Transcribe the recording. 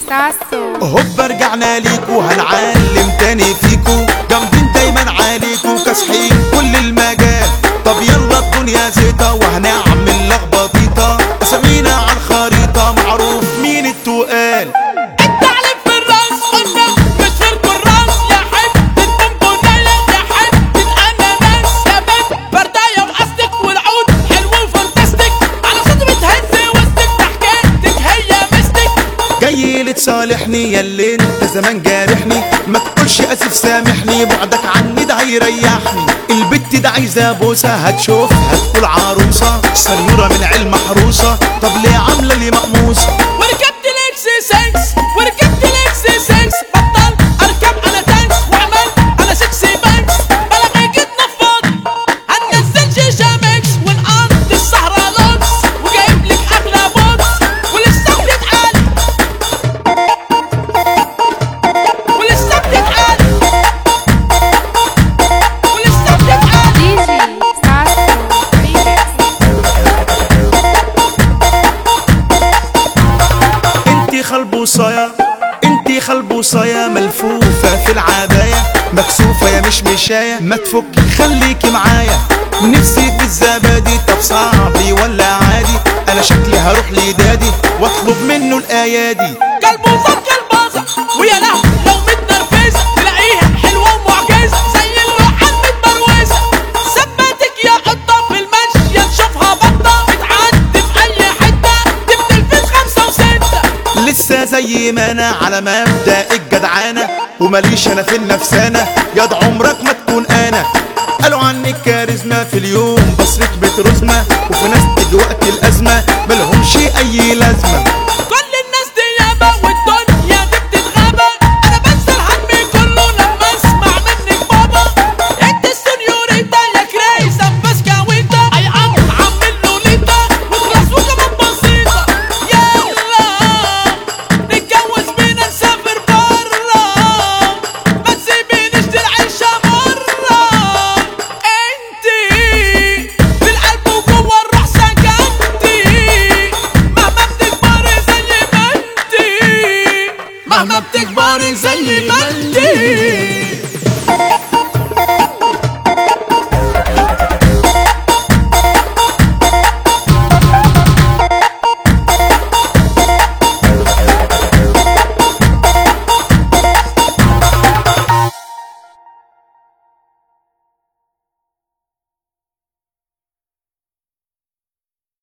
ساسو هوب رجعنا ليكو هنعلم تاني فيكو جامدين دايما عليكو كاسحين كل المجال طب يلا الدنيا زيطة وهنعمل لخبطيطة اسامينا على الخريطة معروف مين التقال التعليم في الراس قلنا مش في الكراس يا حتة بونبوناية يا حتة اناناس يا بنت برداية وقصدك والعود حلو وفانتاستيك على صوت بتهز وسطك ضحكتك هي مستك جاي لتصالحني يا اللي انت زمان جارحني ما تقولش اسف سامحني بعدك عني ده هيريحني البت ده عايزه بوسه هتشوف هتقول عروسه سنوره من علم محروسه طب ليه عامله لي مقموسه وركبت الاكس 6 وركبت الاكس 6 بطل اركب انا تانكس وعملت انا 6 بانكس بلا جيت نفض هننزل شيشه ميكس ونقضي السهره لوكس وجايب لك اغلى بوكس ولسه بتتقال ولسه بتتقال ولسه بتتقال دي جي ساسو ريميكس انتي خلبوصايا انتي خلبوصايا ملفوفة في العباية مكسوفة يا مش مشاية ما تفكي خليكي معايا نفسي في الزبادي طب صعبي ولا عادي انا شكلي هروح لدادي واطلب منه الايادي كلبوزة كلبازة ويا له لو متنرفزة تلاقيها حلوة ومعجزة زي اللوحة متبروزة ثبتك يا قطة في المشية تشوفها بطة بتعدي في أي حتة تبدل في خمسة وستة لسه زي ما انا على مبدأ الجدعانة وماليش انا في النفسانة ياض عمرك ما تكون انا قالوا عني كاريزما في اليوم بصرف بترزمة وفي ناس تيجي وقت الازمة ملهمش اي لازمة كل الناس دي يابا والدنيا دي بتتغابى أنا بنسى الهم كله لما أسمع منك بابا أنت السنيوريتا يا كريسة بسكاويتا أي عم عامل لوليتا وخلاص وكمان بسيطة يلا نتجوز بينا نسافر برا ما تسيبينيش العيشة مرة انتي في القلب وجوه الروح سكنتي مهما بتكبري زي ما انتي مهما بتكبري زي ما انتي